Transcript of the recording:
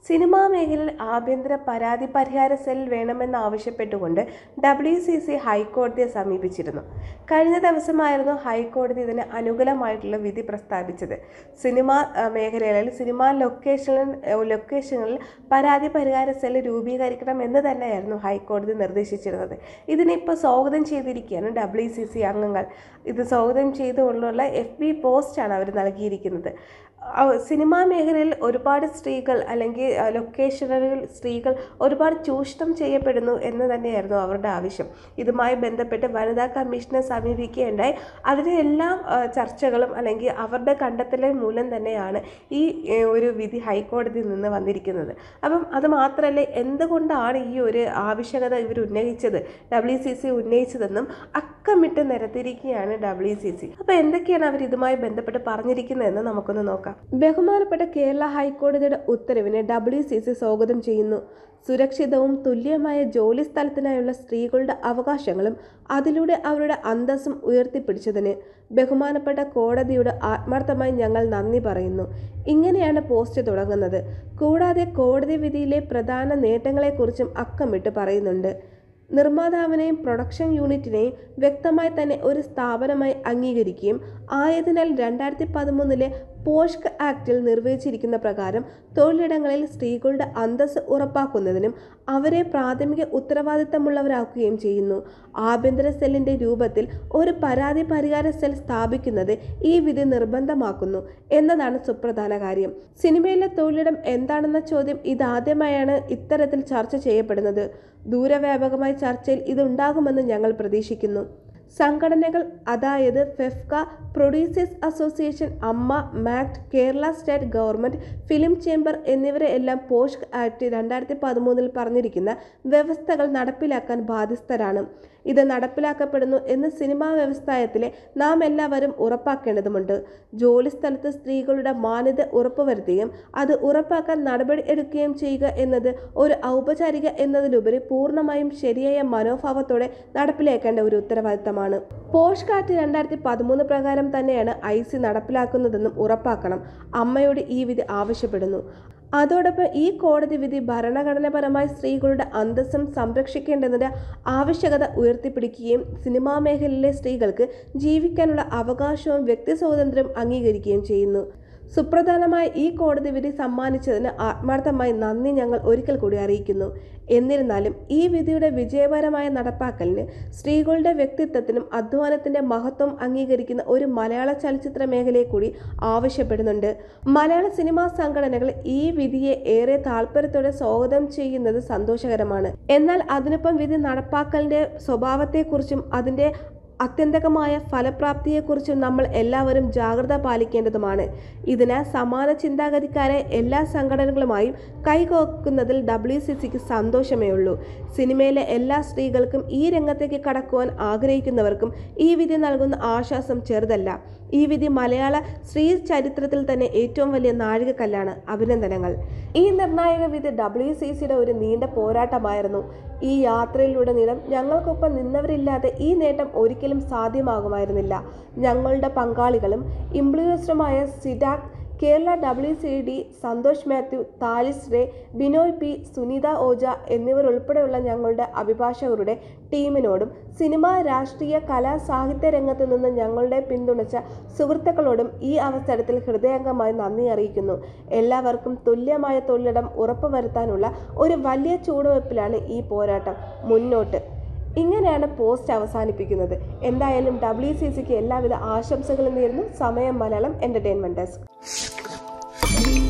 cinema മേഖലയിൽ ആഭ്യന്തര പരാതി പരിഹാര സെൽ വേണമെന്നാവശ്യപ്പെട്ടുകൊണ്ട് ഡബ്ല്യു സി സി ഹൈക്കോടതിയെ സമീപിച്ചിരുന്നു കഴിഞ്ഞ ദിവസമായിരുന്നു ഹൈക്കോടതി ഇതിന് അനുകൂലമായിട്ടുള്ള വിധി പ്രസ്താവിച്ചത് സിനിമാ ആ, മേഖലകളിൽ സിനിമാ ലൊക്കേഷനിൽ ലൊക്കേഷനുകളിൽ പരാതി പരിഹാര സെൽ രൂപീകരിക്കണം എന്ന് തന്നെയായിരുന്നു ഹൈക്കോടതി നിർദ്ദേശിച്ചിരുന്നത് ഇതിനിപ്പോൾ സ്വാഗതം ചെയ്തിരിക്കുകയാണ് ഡബ്ല്യു സി സി അംഗങ്ങൾ ഇത് സ്വാഗതം ചെയ്തുകൊണ്ടുള്ള എഫ് ബി പോസ്റ്റാണ് അവർ നൽകിയിരിക്കുന്നത് അവ- സിനിമാ മേഖലയിൽ ഒരുപാട് സ്ത്രീകൾ അല്ലെങ്കിൽ അഹ്, ലൊക്കേഷനുകളിൽ സ്ത്രീകൾ ഒരുപാട് ചൂഷണം ചെയ്യപ്പെടുന്നു എന്ന് തന്നെയായിരുന്നു അവരുടെ ആവശ്യം ഇതുമായി ബന്ധപ്പെട്ട് വനിതാ കമ്മീഷനെ സമീപിക്കുകയുണ്ടായി അതിലെ എല്ലാ അഹ്, ചർച്ചകളും അല്ലെങ്കിൽ അവരുടെ കണ്ടെത്തലിൽ മൂലം തന്നെയാണ് ഈ ഏഹ്, ഒരു വിധി ഹൈക്കോടതിയിൽ നിന്ന് വന്നിരിക്കുന്നത് അപ്പം അത് മാത്രമല്ല എന്തുകൊണ്ടാണ് ഈ ഒരു ആവശ്യകത ഇവർ ഉന്നയിച്ചത് ഡബ്ല്യു സി സി ഉന്നയിച്ചതെന്നും അക്കമിട്ട് നിരത്തിയിരിക്കുകയാണ് ഡബ്ല്യു സി സി അപ്പോൾ എന്തൊക്കെയാണ് അവർ ഇതുമായി ബന്ധപ്പെട്ട് പറഞ്ഞിരിക്കുന്നതെന്ന് നമുക്കൊന്ന് നോക്കാം ബഹുമാനപ്പെട്ട കേരള ഹൈക്കോടതിയുടെ ഉത്തരവിനെ ഡബ്ല്യു സി സി സ്വാഗതം ചെയ്യുന്നു സുരക്ഷിതവും തുല്യമായ ജോലി സ്ഥലത്തിനായുള്ള സ്ത്രീകളുടെ അവകാശങ്ങളും അതിലൂടെ അവരുടെ അന്തസ്സും ഉയർത്തിപ്പിടിച്ചതിന് ബഹുമാനപ്പെട്ട കോടതിയുടെ ആത്മാർത്ഥമായി ഞങ്ങൾ നന്ദി പറയുന്നു ഇങ്ങനെയാണ് പോസ്റ്റ് തുടങ്ങുന്നത് കൂടാതെ കോടതി വിധിയിലെ പ്രധാന നേട്ടങ്ങളെക്കുറിച്ചും അക്കമിട്ട് പറയുന്നുണ്ട് നിർമ്മാതാവിനെയും പ്രൊഡക്ഷൻ യൂണിറ്റിനെയും വ്യക്തമായി തന്നെ ഒരു സ്ഥാപനമായി അംഗീകരിക്കുകയും ആയതിനാൽ രണ്ടായിരത്തി പതിമൂന്നിലെ പോഷ്ക് ആക്ടിൽ നിർവചിച്ചിരിക്കുന്ന പ്രകാരം തൊഴിലിടങ്ങളിൽ സ്ത്രീകളുടെ അന്തസ്സ് ഉറപ്പാക്കുന്നതിനും അവരെ പ്രാഥമിക ഉത്തരവാദിത്തമുള്ളവരാക്കുകയും ചെയ്യുന്നു ആഭ്യന്തര സെല്ലിന്റെ രൂപത്തിൽ ഒരു പരാതി പരിഹാര സെൽ സ്ഥാപിക്കുന്നത് ഈ വിധി നിർബന്ധമാക്കുന്നു എന്നതാണ് സുപ്രധാന കാര്യം സിനിമയിലെ തൊഴിലിടം എന്താണെന്ന ചോദ്യം ഇതാദ്യമായാണ് ഇത്തരത്തിൽ ചർച്ച ചെയ്യപ്പെടുന്നത് ദൂരവ്യാപകമായ ചർച്ചയിൽ ഇതുണ്ടാകുമെന്ന് ഞങ്ങൾ പ്രതീക്ഷിക്കുന്നു സംഘടനകൾ അതായത് FEFKA producers association AMMA MACTA Kerala state government film chamber എന്നിവരെ എല്ലാം പോഷ് ആക്ട് രണ്ടായിരത്തി പതിമൂന്നിൽ പറഞ്ഞിരിക്കുന്ന വ്യവസ്ഥകൾ നടപ്പിലാക്കാൻ ബാധ്യസ്ഥരാണ് ഇത് നടപ്പിലാക്കപ്പെടുന്നു എന്ന് സിനിമാ വ്യവസായത്തിലെ നാം എല്ലാവരും ഉറപ്പാക്കേണ്ടതുണ്ട് ജോലി സ്ഥലത്ത് സ്ത്രീകളുടെ മാന്യത ഉറപ്പുവരുത്തുകയും അത് ഉറപ്പാക്കാൻ നടപടി എടുക്കുകയും ചെയ്യുക എന്നത് ഒരു ഔപചാരിക എന്നതിലുപരി പൂർണ്ണമായും ശരിയായ മനോഭാവത്തോടെ നടപ്പിലാക്കേണ്ട ഒരു ഉത്തരവാദിത്തമാണ് പോഷ് കാറ്റ് രണ്ടായിരത്തി പതിമൂന്ന് പ്രകാരം തന്നെയാണ് ഐ സി നടപ്പിലാക്കുന്നതെന്നും ഉറപ്പാക്കണം അമ്മയോട് ഈ വിധി ആവശ്യപ്പെടുന്നു അതോടൊപ്പം ഈ കോടതി വിധി ഭരണഘടനാപരമായി സ്ത്രീകളുടെ അന്തസ്സും സംരക്ഷിക്കേണ്ടതിന്റെ ആവശ്യകത ഉയർത്തിപ്പിടിക്കുകയും സിനിമാ മേഖലയിലെ സ്ത്രീകൾക്ക് ജീവിക്കാനുള്ള അവകാശവും വ്യക്തി സ്വാതന്ത്ര്യം അംഗീകരിക്കുകയും ചെയ്യുന്നു സുപ്രധാനമായ ഈ കോടതി വിധി സമ്മാനിച്ചതിന് ആത്മാർത്ഥമായി നന്ദി ഞങ്ങൾ ഒരിക്കൽ കൂടി അറിയിക്കുന്നു എന്നിരുന്നാലും ഈ വിധിയുടെ വിജയകരമായ നടപ്പാക്കലിന് സ്ത്രീകളുടെ വ്യക്തിത്വത്തിനും അധ്വാനത്തിന്റെ മഹത്വം അംഗീകരിക്കുന്ന ഒരു മലയാള ചലച്ചിത്ര മേഖലയെ കൂടി ആവശ്യപ്പെടുന്നുണ്ട് മലയാള സിനിമാ സംഘടനകൾ ഈ വിധിയെ ഏറെ താല്പര്യത്തോടെ സ്വാഗതം ചെയ്യുന്നത് സന്തോഷകരമാണ് എന്നാൽ അതിനൊപ്പം വിധി നടപ്പാക്കലിന്റെ സ്വഭാവത്തെക്കുറിച്ചും അതിന്റെ അത്യന്തകമായ ഫലപ്രാപ്തിയെക്കുറിച്ചും നമ്മൾ എല്ലാവരും ജാഗ്രത പാലിക്കേണ്ടതുമാണ് ഇതിന് സമാന ചിന്താഗതിക്കാരെ എല്ലാ സംഘടനകളുമായും കൈകോക്കുന്നതിൽ ഡബ്ല്യു സി സിക്ക് സന്തോഷമേ ഉള്ളൂ സിനിമയിലെ എല്ലാ സ്ത്രീകൾക്കും ഈ രംഗത്തേക്ക് കടക്കുവാൻ ആഗ്രഹിക്കുന്നവർക്കും ഈ വിധി നൽകുന്ന ആശ്വാസം ചെറുതല്ല ഈ വിധി മലയാള സ്ത്രീ ചരിത്രത്തിൽ തന്നെ ഏറ്റവും വലിയ നാഴികക്കല്ലാണ് അഭിനന്ദനങ്ങൾ ഈ നിർണായക വിധി ഡബ്ല്യു സി സിയുടെ ഒരു നീണ്ട പോരാട്ടമായിരുന്നു ഈ യാത്രയിലുടനീളം ഞങ്ങൾക്കൊപ്പം നിന്നവരില്ലാതെ ഈ നേട്ടം ഒരിക്കലും സാധ്യമാകുമായിരുന്നില്ല ഞങ്ങളുടെ പങ്കാളികളും ഇംപ്ലൂയൻസറുമായ CDAC Kerala W C D Santhosh Mathew Thalis Ray Binoy P Sunitha Oja എന്നിവർ ഉൾപ്പെടെയുള്ള ഞങ്ങളുടെ അഭിഭാഷകരുടെ ടീമിനോടും സിനിമ രാഷ്ട്രീയ കലാ സാഹിത്യ രംഗത്ത് നിന്ന് ഞങ്ങളുടെ പിന്തുണച്ച സുഹൃത്തുക്കളോടും ഈ അവസരത്തിൽ ഹൃദയംഗമായി നന്ദി അറിയിക്കുന്നു എല്ലാവർക്കും തുല്യമായ തൊഴിലിടം ഉറപ്പുവരുത്താനുള്ള ഒരു വലിയ ചൂടുവെപ്പിലാണ് ഈ പോരാട്ടം മുന്നോട്ട് ഇങ്ങനെയാണ് പോസ്റ്റ് അവസാനിപ്പിക്കുന്നത് എന്തായാലും ഡബ്ല്യു സി സിക്ക് എല്ലാവിധ ആശംസകളും നേരുന്നു സമയം മലയാളം എന്റർടൈൻമെന്റ് ഡെസ്ക്